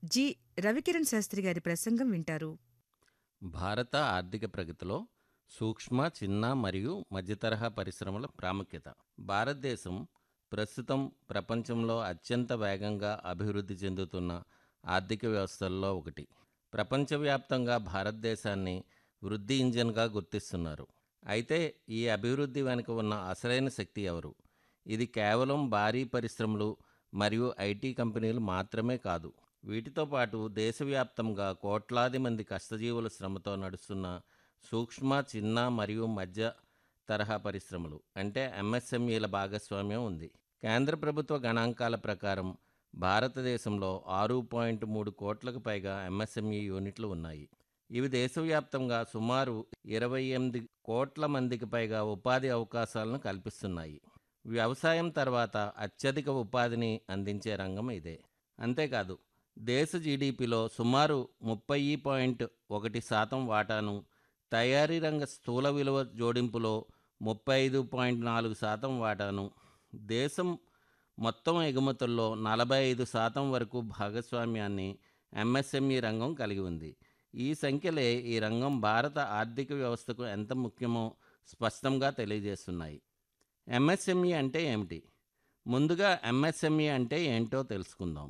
G Ravikiran Sastry గారి ప్రసంగం వింటారు భారత ఆర్థిక ప్రగతిలో సూక్ష్మ చిన్న మరియు మధ్యతరహా పరిశ్రమల ప్రాముఖ్యత భారతదేశం ప్రస్తుతం ప్రపంచంలో అత్యంత వేగంగా అభివృద్ధి చెందుతున్న ఆర్థిక వ్యవస్థల్లో ఒకటి ప్రపంచవ్యాప్తంగా భారతదేశాన్ని వృద్ధి ఇంజన్గా గుర్తిస్తున్నారు అయితే ఈ అభివృద్ధి వెనుక ఉన్న అసలైన శక్తి ఎవరు ఇది కేవలం భారీ పరిశ్రమలు మరియు ఐటీ కంపెనీలు మాత్రమే కాదు వీటితో పాటు దేశవ్యాప్తంగా కోట్లాది మంది కష్టజీవుల శ్రమతో నడుస్తున్న సూక్ష్మ చిన్న మరియు మధ్య తరహా పరిశ్రమలు అంటే ఎంఎస్ఎంఈల భాగస్వామ్యం ఉంది కేంద్ర ప్రభుత్వ గణాంకాల ప్రకారం భారతదేశంలో ఆరు పాయింట్ మూడు కోట్లకు పైగా ఎంఎస్ఎంఈ యూనిట్లు ఉన్నాయి ఇవి దేశవ్యాప్తంగా సుమారు ఇరవై ఎనిమిది కోట్ల మందికి పైగా ఉపాధి అవకాశాలను కల్పిస్తున్నాయి వ్యవసాయం తర్వాత అత్యధిక ఉపాధిని అందించే రంగం ఇదే అంతేకాదు దేశ జీడిపిలో సుమారు ముప్పై పాయింట్ ఒకటి శాతం వాటాను తయారీ రంగ స్థూల విలువ జోడింపులో ముప్పై ఐదు పాయింట్ నాలుగు శాతం వాటాను దేశం మొత్తం ఎగుమతుల్లో నలభై ఐదు శాతం వరకు భాగస్వామ్యాన్ని ఎంఎస్ఎంఈ రంగం కలిగి ఉంది ఈ సంఖ్యలే ఈ రంగం భారత ఆర్థిక వ్యవస్థకు ఎంత ముఖ్యమో స్పష్టంగా తెలియజేస్తున్నాయి ఎంఎస్ఎంఈ అంటే ఏమిటి ముందుగా ఎంఎస్ఎంఈ అంటే ఏంటో తెలుసుకుందాం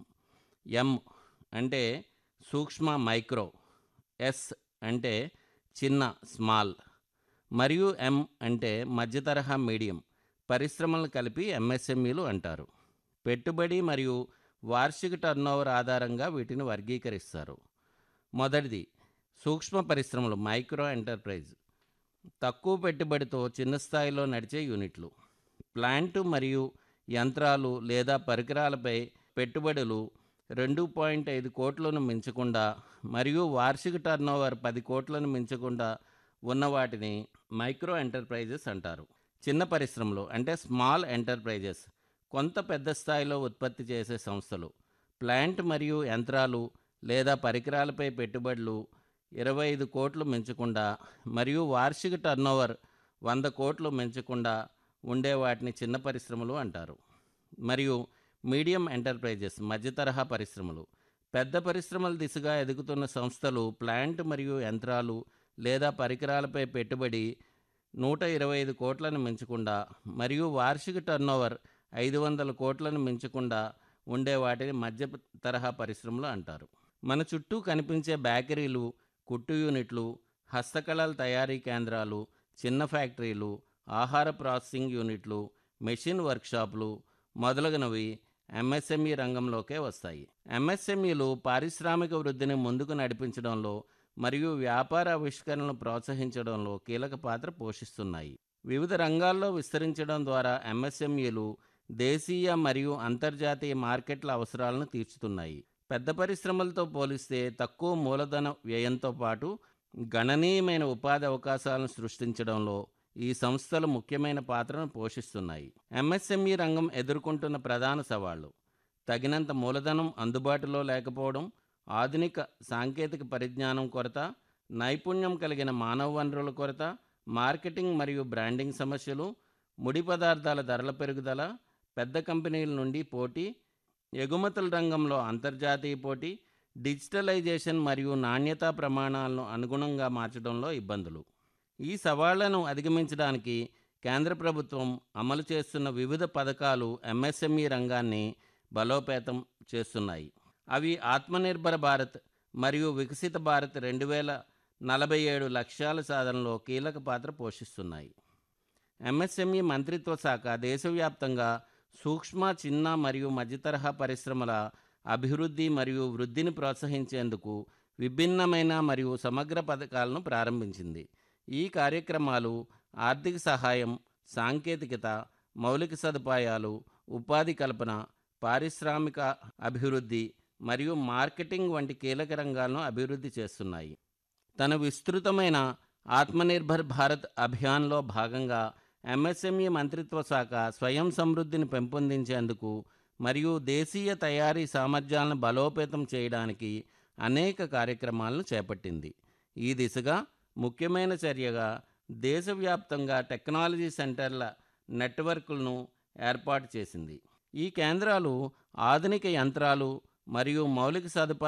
ఎం అంటే సూక్ష్మ మైక్రో ఎస్ అంటే చిన్న స్మాల్ మరియు ఎం అంటే మధ్యతరహా మీడియం పరిశ్రమలు కలిపి ఎంఎస్ఎంఈలు అంటారు పెట్టుబడి మరియు వార్షిక టర్నోవర్ ఆధారంగా వీటిని వర్గీకరిస్తారు మొదటిది సూక్ష్మ పరిశ్రమలు మైక్రో ఎంటర్ప్రైజ్ తక్కువ పెట్టుబడితో చిన్న స్థాయిలో నడిచే యూనిట్లు ప్లాంట్ మరియు యంత్రాలు లేదా పరికరాలపై పెట్టుబడులు రెండు పాయింట్ ఐదు కోట్లను మించకుండా మరియు వార్షిక టర్నోవర్ పది కోట్లను మించకుండా ఉన్న వాటిని మైక్రో ఎంటర్ప్రైజెస్ అంటారు చిన్న పరిశ్రమలు అంటే స్మాల్ ఎంటర్ప్రైజెస్ కొంత పెద్ద స్థాయిలో ఉత్పత్తి చేసే సంస్థలు ప్లాంట్ మరియు యంత్రాలు లేదా పరికరాలపై పెట్టుబడులు ఇరవై ఐదు కోట్లు మించకుండా మరియు వార్షిక టర్నోవర్ వంద కోట్లు మించకుండా ఉండే వాటిని చిన్న పరిశ్రమలు అంటారు మరియు మీడియం ఎంటర్ప్రైజెస్ మధ్యతరహా పరిశ్రమలు పెద్ద పరిశ్రమల దిశగా ఎదుగుతున్న సంస్థలు ప్లాంట్ మరియు యంత్రాలు లేదా పరికరాలపై పెట్టుబడి నూట ఇరవై ఐదు కోట్లను మించకుండా మరియు వార్షిక టర్నోవర్ ఐదు వందల కోట్లను మించకుండా ఉండే వాటిని మధ్య తరహా పరిశ్రమలు అంటారు మన చుట్టూ కనిపించే బేకరీలు కుట్టు యూనిట్లు హస్తకళల తయారీ కేంద్రాలు చిన్న ఫ్యాక్టరీలు ఆహార ప్రాసెసింగ్ యూనిట్లు మెషిన్ వర్క్షాపులు మొదలగునవి ఎంఎస్ఎంఈ రంగంలోకే వస్తాయి ఎంఎస్ఎంఈలు పారిశ్రామిక వృద్ధిని ముందుకు నడిపించడంలో మరియు వ్యాపార ఆవిష్కరణలు ప్రోత్సహించడంలో కీలక పాత్ర పోషిస్తున్నాయి వివిధ రంగాల్లో విస్తరించడం ద్వారా ఎంఎస్ఎంఈలు దేశీయ మరియు అంతర్జాతీయ మార్కెట్ల అవసరాలను తీర్చుతున్నాయి పెద్ద పరిశ్రమలతో పోలిస్తే తక్కువ మూలధన వ్యయంతో పాటు గణనీయమైన ఉపాధి అవకాశాలను సృష్టించడంలో ఈ సంస్థలు ముఖ్యమైన పాత్రను పోషిస్తున్నాయి ఎంఎస్ఎంఈ రంగం ఎదుర్కొంటున్న ప్రధాన సవాళ్లు తగినంత మూలధనం అందుబాటులో లేకపోవడం ఆధునిక సాంకేతిక పరిజ్ఞానం కొరత నైపుణ్యం కలిగిన మానవ వనరుల కొరత మార్కెటింగ్ మరియు బ్రాండింగ్ సమస్యలు ముడి పదార్థాల ధరల పెరుగుదల పెద్ద కంపెనీల నుండి పోటీ ఎగుమతుల రంగంలో అంతర్జాతీయ పోటీ డిజిటలైజేషన్ మరియు నాణ్యతా ప్రమాణాలను అనుగుణంగా మార్చడంలో ఇబ్బందులు ఈ సవాళ్లను అధిగమించడానికి కేంద్ర ప్రభుత్వం అమలు చేస్తున్న వివిధ పథకాలు ఎంఎస్ఎంఈ రంగాన్ని బలోపేతం చేస్తున్నాయి అవి ఆత్మనిర్భర భారత్ మరియు వికసిత భారత్ రెండు వేల నలభై ఏడు లక్ష్యాల సాధనలో కీలక పాత్ర పోషిస్తున్నాయి ఎంఎస్ఎంఈ మంత్రిత్వ శాఖ దేశవ్యాప్తంగా సూక్ష్మ చిన్న మరియు మధ్యతరహా పరిశ్రమల అభివృద్ధి మరియు వృద్ధిని ప్రోత్సహించేందుకు విభిన్నమైన మరియు సమగ్ర పథకాలను ప్రారంభించింది ఈ కార్యక్రమాలు ఆర్థిక సహాయం సాంకేతికత మౌలిక సదుపాయాలు ఉపాధి కల్పన పారిశ్రామిక అభివృద్ధి మరియు మార్కెటింగ్ వంటి కీలక రంగాలను అభివృద్ధి చేస్తున్నాయి తన విస్తృతమైన ఆత్మనిర్భర్ భారత్ అభియాన్లో భాగంగా ఎంఎస్ఎంఈ మంత్రిత్వ శాఖ స్వయం సమృద్ధిని పెంపొందించేందుకు మరియు దేశీయ తయారీ సామర్థ్యాలను బలోపేతం చేయడానికి అనేక కార్యక్రమాలను చేపట్టింది ఈ దిశగా ముఖ్యమైన చర్యగా దేశవ్యాప్తంగా టెక్నాలజీ సెంటర్ల నెట్వర్క్లను ఏర్పాటు చేసింది ఈ కేంద్రాలు ఆధునిక యంత్రాలు మరియు మౌలిక సదుపాయాలు